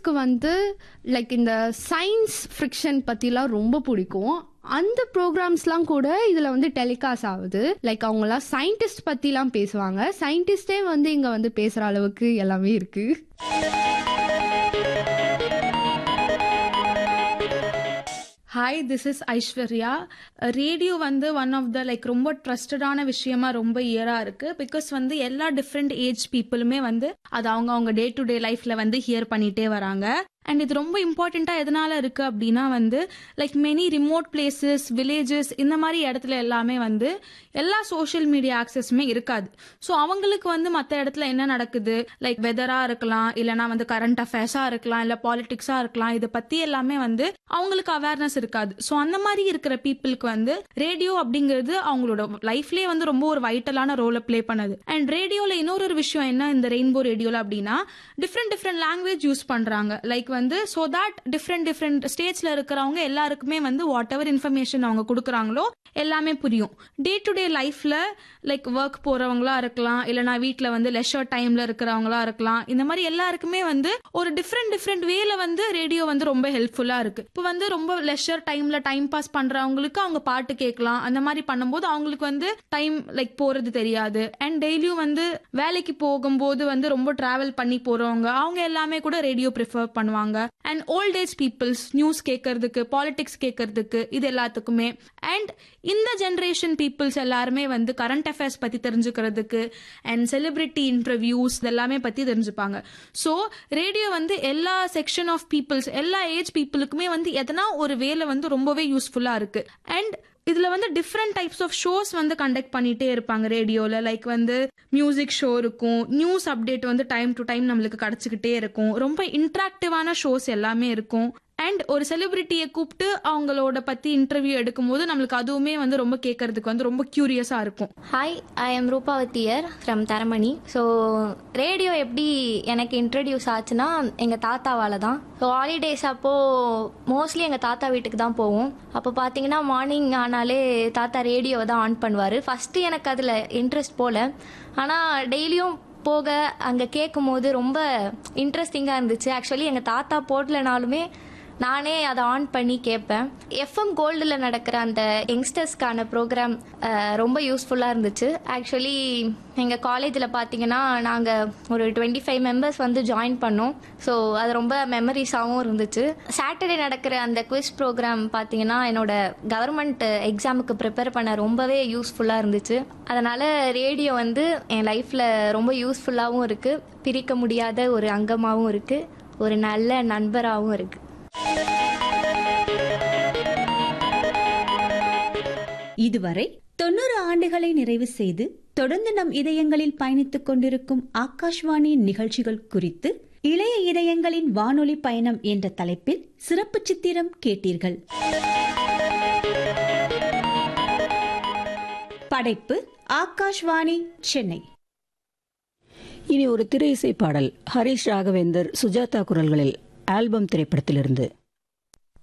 எனக்கு வந்து லைக் இந்த சயின்ஸ் ஃப்ரிக்ஷன் பற்றிலாம் ரொம்ப பிடிக்கும் அந்த ப்ரோக்ராம்ஸ்லாம் கூட இதில் வந்து டெலிகாஸ்ட் ஆகுது லைக் அவங்களாம் சயின்டிஸ்ட் பற்றிலாம் பேசுவாங்க சயின்டிஸ்டே வந்து இங்கே வந்து பேசுகிற அளவுக்கு எல்லாமே இருக்குது hi this is Aishwarya radio வந்து ஒன் ஆஃப் த லைக் ரொம்ப ட்ரஸ்டடான விஷயமா ரொம்ப இயராக இருக்கு பிகாஸ் வந்து எல்லா டிஃப்ரெண்ட் ஏஜ் பீப்புளுமே வந்து அது அவங்க அவங்க டே டு டே லைஃப்ல வந்து ஹியர் பண்ணிட்டே வராங்க அண்ட் இது ரொம்ப இம்பார்ட்டண்ட்டாக எதனால இருக்கு அப்படின்னா வந்து like many remote places villages இந்த மாதிரி இடத்துல எல்லாமே வந்து எல்லா சோஷியல் மீடியா ஆக்சஸுமே இருக்காது ஸோ அவங்களுக்கு வந்து மற்ற இடத்துல என்ன நடக்குது லைக் வெதராக இருக்கலாம் இல்லைனா வந்து கரண்ட் அஃபேர்ஸாக இருக்கலாம் இல்லை பாலிடிக்ஸாக இருக்கலாம் இதை பற்றி எல்லாமே வந்து அவங்களுக்கு அவேர்னஸ் இருக்காது ஸோ அந்த மாதிரி இருக்கிற பீப்புளுக்கு வந்து ரேடியோ அப்படிங்கிறது அவங்களோட லைஃப்லேயே வந்து ரொம்ப ஒரு வைட்டலான ரோலை ப்ளே பண்ணுது அண்ட் ரேடியோவில் இன்னொரு ஒரு விஷயம் என்ன இந்த ரெயின்போ ரேடியோவில் அப்படின்னா டிஃப்ரெண்ட் டிஃப்ரெண்ட் லாங்குவேஜ் யூஸ் பண்ணுறாங்க லைக் வந்து ஸோ தட் டிஃப்ரெண்ட் டிஃப்ரெண்ட் ஸ்டேட்ஸில் இருக்கிறவங்க எல்லாருக்குமே வந்து வாட் எவர் இன்ஃபர்மேஷன் அவங்க கொடுக்குறாங்களோ எல்லாமே புரியும் டே டு டே லைஃப்ல லைக் ஒர்க் போறவங்களா இருக்கலாம் இல்லைனா வீட்டில் வந்து லெஷர் டைம்ல இருக்கிறவங்களா இருக்கலாம் இந்த மாதிரி எல்லாருக்குமே வந்து ஒரு டிஃப்ரெண்ட் டிஃப்ரெண்ட் வேல வந்து ரேடியோ வந்து ரொம்ப ஹெல்ப்ஃபுல்லா இருக்கு இப்போ வந்து ரொம்ப லெஷர் டைம்ல டைம் பாஸ் பண்றவங்களுக்கு அவங்க பாட்டு கேட்கலாம் அந்த மாதிரி பண்ணும்போது அவங்களுக்கு வந்து டைம் லைக் போறது தெரியாது அண்ட் டெய்லியும் வந்து வேலைக்கு போகும்போது வந்து ரொம்ப டிராவல் பண்ணி போறவங்க அவங்க எல்லாமே கூட ரேடியோ ப்ரிஃபர் பண்ணுவாங்க and old age peoples news கேட்கறதுக்கு பாலிடிக்ஸ் கேட்கறதுக்கு இது எல்லாத்துக்குமே அண்ட் இந்த ஜென்ரேஷன் பீப்புள்ஸ் எல்லாருமே வந்து கரண்ட் அஃபேர்ஸ் பத்தி தெரிஞ்சுக்கிறதுக்கு அண்ட் செலிபிரிட்டி இன்டர்வியூஸ் இதெல்லாமே பத்தி தெரிஞ்சுப்பாங்க ஸோ ரேடியோ வந்து எல்லா செக்ஷன் ஆஃப் பீப்புள்ஸ் எல்லா ஏஜ் பீப்புளுக்குமே வந்து எதனா ஒரு வேலை வந்து ரொம்பவே யூஸ்ஃபுல்லா இருக்கு அண்ட் இதுல வந்து டிஃப்ரெண்ட் டைப்ஸ் ஆஃப் ஷோஸ் வந்து கண்டக்ட் பண்ணிட்டே இருப்பாங்க ரேடியோல லைக் வந்து மியூசிக் ஷோ இருக்கும் நியூஸ் அப்டேட் வந்து டைம் டு டைம் நம்மளுக்கு கிடைச்சிக்கிட்டே இருக்கும் ரொம்ப இன்ட்ராக்டிவான ஷோஸ் எல்லாமே இருக்கும் அண்ட் ஒரு செலிபிரிட்டியை கூப்பிட்டு அவங்களோட பத்தி இன்டர்வியூ எடுக்கும்போது நம்மளுக்கு அதுவுமே வந்து ரொம்ப கேட்கறதுக்கு வந்து ரொம்ப கியூரியஸா இருக்கும் ஹாய் ஐ எம் ரூபாவத்தியர் ஃப்ரம் தரமணி ஸோ ரேடியோ எப்படி எனக்கு இன்ட்ரடியூஸ் ஆச்சுன்னா எங்கள் தாத்தாவால் தான் ஸோ ஹாலிடேஸ் அப்போது மோஸ்ட்லி எங்கள் தாத்தா வீட்டுக்கு தான் போவோம் அப்போ பார்த்தீங்கன்னா மார்னிங் ஆனாலே தாத்தா ரேடியோவை தான் ஆன் பண்ணுவார் ஃபஸ்ட்டு எனக்கு அதில் இன்ட்ரெஸ்ட் போல ஆனால் டெய்லியும் போக அங்கே கேட்கும் போது ரொம்ப இன்ட்ரெஸ்டிங்காக இருந்துச்சு ஆக்சுவலி எங்கள் தாத்தா போடலனாலுமே நானே அதை ஆன் பண்ணி கேட்பேன் எஃப்எம் கோல்டில் நடக்கிற அந்த யங்ஸ்டர்ஸ்க்கான ப்ரோக்ராம் ரொம்ப யூஸ்ஃபுல்லாக இருந்துச்சு ஆக்சுவலி எங்கள் காலேஜில் பார்த்தீங்கன்னா நாங்கள் ஒரு டுவெண்ட்டி ஃபைவ் மெம்பர்ஸ் வந்து ஜாயின் பண்ணோம் ஸோ அது ரொம்ப மெமரிஸாகவும் இருந்துச்சு சாட்டர்டே நடக்கிற அந்த குவிஸ் ப்ரோக்ராம் பார்த்தீங்கன்னா என்னோட கவர்மெண்ட் எக்ஸாமுக்கு ப்ரிப்பேர் பண்ண ரொம்பவே யூஸ்ஃபுல்லாக இருந்துச்சு அதனால் ரேடியோ வந்து என் லைஃப்பில் ரொம்ப யூஸ்ஃபுல்லாகவும் இருக்குது பிரிக்க முடியாத ஒரு அங்கமாகவும் இருக்குது ஒரு நல்ல நண்பராகவும் இருக்குது இதுவரை தொண்ணூறு ஆண்டுகளை நிறைவு செய்து தொடர்ந்து நம் இதயங்களில் பயணித்துக் கொண்டிருக்கும் ஆகாஷ்வாணி நிகழ்ச்சிகள் குறித்து இளைய இதயங்களின் வானொலி பயணம் என்ற தலைப்பில் சிறப்பு சித்திரம் கேட்டீர்கள் படைப்பு ஆகாஷ்வாணி சென்னை இனி ஒரு திரை இசை பாடல் ஹரிஷ் ராகவேந்தர் சுஜாதா குரல்களில் ஆல்பம் திரைப்படத்திலிருந்து